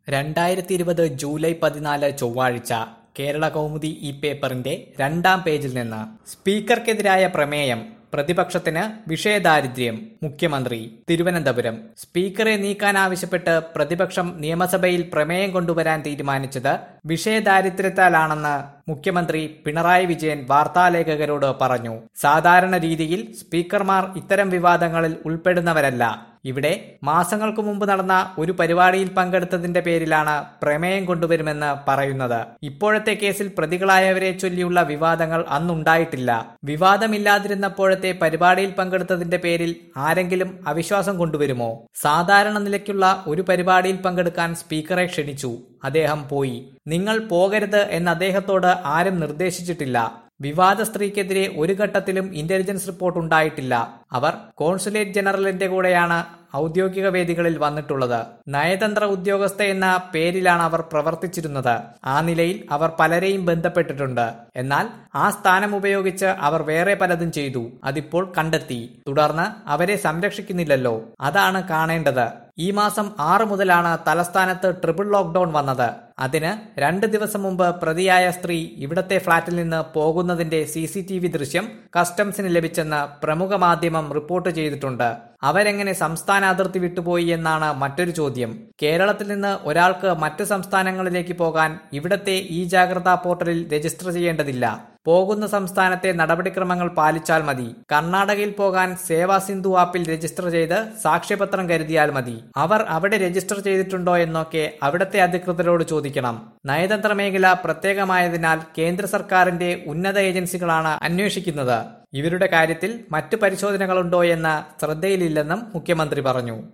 രണ്ടായിരത്തി ഇരുപത് ജൂലൈ പതിനാല് ചൊവ്വാഴ്ച കേരള കൗമുദി ഈ പേപ്പറിന്റെ രണ്ടാം പേജിൽ നിന്ന് സ്പീക്കർക്കെതിരായ പ്രമേയം പ്രതിപക്ഷത്തിന് വിഷയദാരിദ്ര്യം മുഖ്യമന്ത്രി തിരുവനന്തപുരം സ്പീക്കറെ നീക്കാൻ ആവശ്യപ്പെട്ട് പ്രതിപക്ഷം നിയമസഭയിൽ പ്രമേയം കൊണ്ടുവരാൻ തീരുമാനിച്ചത് വിഷയദാരിദ്ര്യത്താലാണെന്ന് മുഖ്യമന്ത്രി പിണറായി വിജയൻ വാർത്താലേഖകരോട് പറഞ്ഞു സാധാരണ രീതിയിൽ സ്പീക്കർമാർ ഇത്തരം വിവാദങ്ങളിൽ ഉൾപ്പെടുന്നവരല്ല ഇവിടെ മാസങ്ങൾക്ക് മുമ്പ് നടന്ന ഒരു പരിപാടിയിൽ പങ്കെടുത്തതിന്റെ പേരിലാണ് പ്രമേയം കൊണ്ടുവരുമെന്ന് പറയുന്നത് ഇപ്പോഴത്തെ കേസിൽ പ്രതികളായവരെ ചൊല്ലിയുള്ള വിവാദങ്ങൾ അന്നുണ്ടായിട്ടില്ല വിവാദമില്ലാതിരുന്നപ്പോഴത്തെ പരിപാടിയിൽ പങ്കെടുത്തതിന്റെ പേരിൽ ആരെങ്കിലും അവിശ്വാസം കൊണ്ടുവരുമോ സാധാരണ നിലയ്ക്കുള്ള ഒരു പരിപാടിയിൽ പങ്കെടുക്കാൻ സ്പീക്കറെ ക്ഷണിച്ചു അദ്ദേഹം പോയി നിങ്ങൾ പോകരുത് എന്ന് അദ്ദേഹത്തോട് ആരും നിർദ്ദേശിച്ചിട്ടില്ല വിവാദ സ്ത്രീക്കെതിരെ ഒരു ഘട്ടത്തിലും ഇന്റലിജൻസ് റിപ്പോർട്ട് ഉണ്ടായിട്ടില്ല അവർ കോൺസുലേറ്റ് ജനറലിന്റെ കൂടെയാണ് ഔദ്യോഗിക വേദികളിൽ വന്നിട്ടുള്ളത് നയതന്ത്ര ഉദ്യോഗസ്ഥ എന്ന പേരിലാണ് അവർ പ്രവർത്തിച്ചിരുന്നത് ആ നിലയിൽ അവർ പലരെയും ബന്ധപ്പെട്ടിട്ടുണ്ട് എന്നാൽ ആ സ്ഥാനം ഉപയോഗിച്ച് അവർ വേറെ പലതും ചെയ്തു അതിപ്പോൾ കണ്ടെത്തി തുടർന്ന് അവരെ സംരക്ഷിക്കുന്നില്ലല്ലോ അതാണ് കാണേണ്ടത് ഈ മാസം ആറ് മുതലാണ് തലസ്ഥാനത്ത് ട്രിപ്പിൾ ലോക്ക്ഡൌൺ വന്നത് അതിന് രണ്ട് ദിവസം മുമ്പ് പ്രതിയായ സ്ത്രീ ഇവിടത്തെ ഫ്ളാറ്റിൽ നിന്ന് പോകുന്നതിന്റെ സി സി ടി വി ദൃശ്യം കസ്റ്റംസിന് ലഭിച്ചെന്ന് പ്രമുഖ മാധ്യമം റിപ്പോർട്ട് ചെയ്തിട്ടുണ്ട് അവരെങ്ങനെ സംസ്ഥാന അതിർത്തി വിട്ടുപോയി എന്നാണ് മറ്റൊരു ചോദ്യം കേരളത്തിൽ നിന്ന് ഒരാൾക്ക് മറ്റ് സംസ്ഥാനങ്ങളിലേക്ക് പോകാൻ ഇവിടത്തെ ഈ ജാഗ്രതാ പോർട്ടലിൽ രജിസ്റ്റർ ചെയ്യേണ്ടതില്ല പോകുന്ന സംസ്ഥാനത്തെ നടപടിക്രമങ്ങൾ പാലിച്ചാൽ മതി കർണാടകയിൽ പോകാൻ സേവാ സിന്ധു ആപ്പിൽ രജിസ്റ്റർ ചെയ്ത് സാക്ഷ്യപത്രം കരുതിയാൽ മതി അവർ അവിടെ രജിസ്റ്റർ ചെയ്തിട്ടുണ്ടോ എന്നൊക്കെ അവിടത്തെ അധികൃതരോട് ചോദിക്കണം നയതന്ത്ര മേഖല പ്രത്യേകമായതിനാൽ കേന്ദ്ര സർക്കാരിന്റെ ഉന്നത ഏജൻസികളാണ് അന്വേഷിക്കുന്നത് ഇവരുടെ കാര്യത്തിൽ മറ്റു പരിശോധനകളുണ്ടോ എന്ന ശ്രദ്ധയിലില്ലെന്നും മുഖ്യമന്ത്രി പറഞ്ഞു